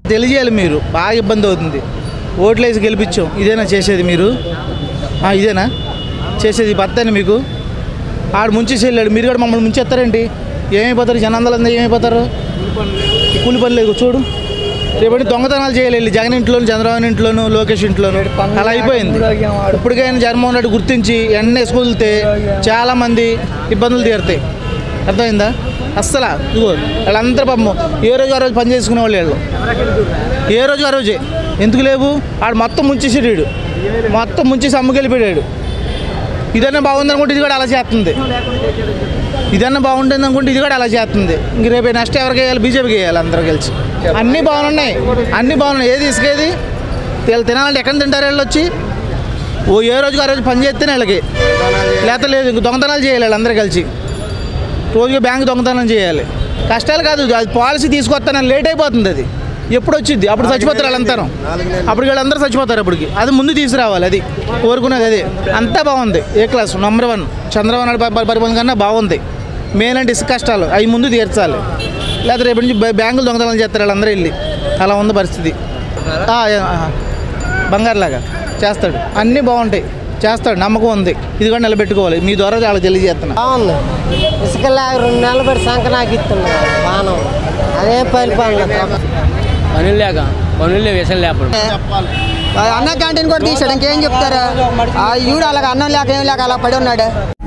తెలియజేయాలి మీరు బాగా ఇబ్బంది అవుతుంది ఓట్లు వేసి గెలిపించాం ఇదేనా చేసేది మీరు ఆ, ఇదేనా చేసేది భర్తని మీకు ఆడు ముంచేసి వెళ్ళాడు మీరు కూడా మమ్మల్ని ముంచేస్తారేంటి ఏమైపోతారు జనాందలందరూ ఏమైపోతారు ఈ కూలి పని లేదు చూడు రేపటి దొంగతనాలు చేయాలి వెళ్ళి జగన్ ఇంట్లోను చంద్రబాబు ఇంట్లోను లోకేష్ ఇంట్లోను అలా అయిపోయింది ఇప్పటికైనా జగన్మోహన్ రెడ్డి గుర్తించి ఎన్నే స్కూల్తే చాలా మంది ఇబ్బందులు తీరుతాయి అర్థమైందా అస్సలు ఇదిగో వాళ్ళందరూ పాపం ఏ రోజు ఆ రోజు పని చేసుకునే వాళ్ళు వీళ్ళు ఏ రోజు ఆ రోజే ఎందుకు లేవు ఆడు మొత్తం ముంచేసాడు వీడు మొత్తం ముంచేసి అమ్ముకెళ్ళిపోయాడు ఇదన్నా బాగుంది అనుకుంటే ఇది కూడా అలా చేస్తుంది ఇదన్నా బాగుంటుంది అనుకుంటే ఇది కూడా అలా చేస్తుంది ఇంక రేపు నెక్స్ట్ ఎవరికి వేయాలి బీజేపీకి వేయాలి అందరూ కలిసి అన్నీ బాగున్నాయి అన్నీ బాగున్నాయి ఏది ఇసుకేది వీళ్ళు తినాలంటే ఎక్కడ తింటారు వీళ్ళు వచ్చి ఓ ఏ రోజుకి ఆ రోజు పని చేస్తేనే వీళ్ళకి లేకపోతే లేదు ఇంక దొంగతనాలు చేయాలి వీళ్ళందరూ కలిసి రోజుగా బ్యాంక్ దొంగతనం చేయాలి కష్టాలు కాదు అది పాలసీ తీసుకొస్తానని లేట్ అయిపోతుంది అది ఎప్పుడు వచ్చింది అప్పుడు చచ్చిపోతారు వాళ్ళంతా అప్పుడు వీళ్ళందరూ చచ్చిపోతారు అప్పటికి అది ముందు తీసుకురావాలి అది కోరుకునేది అదే అంతా బాగుంది A class number one Chandrababu Naidu ప- పరిపాలన కన్నా బాగుంది మెయిన్ అంటే ఇసుక కష్టాలు అవి ముందు తీర్చాలి లేకపోతే రేపు నుంచి బ్యా- బ్యాంకులు దొంగతనం చేస్తారు వాళ్ళందరూ వెళ్ళి అలా ఉంది పరిస్థితి ఆ, ఆ, బంగారులాగా చేస్తాడు అన్నీ బాగుంటాయి చేస్తాడు నమ్మకం ఉంది ఇది కూడా నిలబెట్టుకోవాలి మీ ద్వారా వాళ్ళకి తెలియజేస్తున్నా బాగుంది ఇసుకలా రెండు నెలలు పెట్టి సంక నాకు ఇస్తున్నారు బాగానే ఉంది. అదే పరిపాలన పనులు లేక పనులు లేవు విషయం లేకపోవడం అన్న క్యాంటీన్ కూడా తీసాడు ఇంకేం చెప్తారు ఆ ఈవిడ అలాగ అన్నం లేక ఏం లేక అలా పడి ఉన్నాడు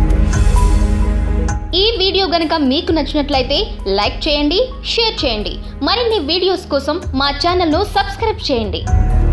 ఈ వీడియో గనక మీకు నచ్చినట్లయితే లైక్ చేయండి షేర్ చేయండి మరిన్ని వీడియోస్ కోసం మా ఛానల్ను సబ్స్క్రైబ్ చేయండి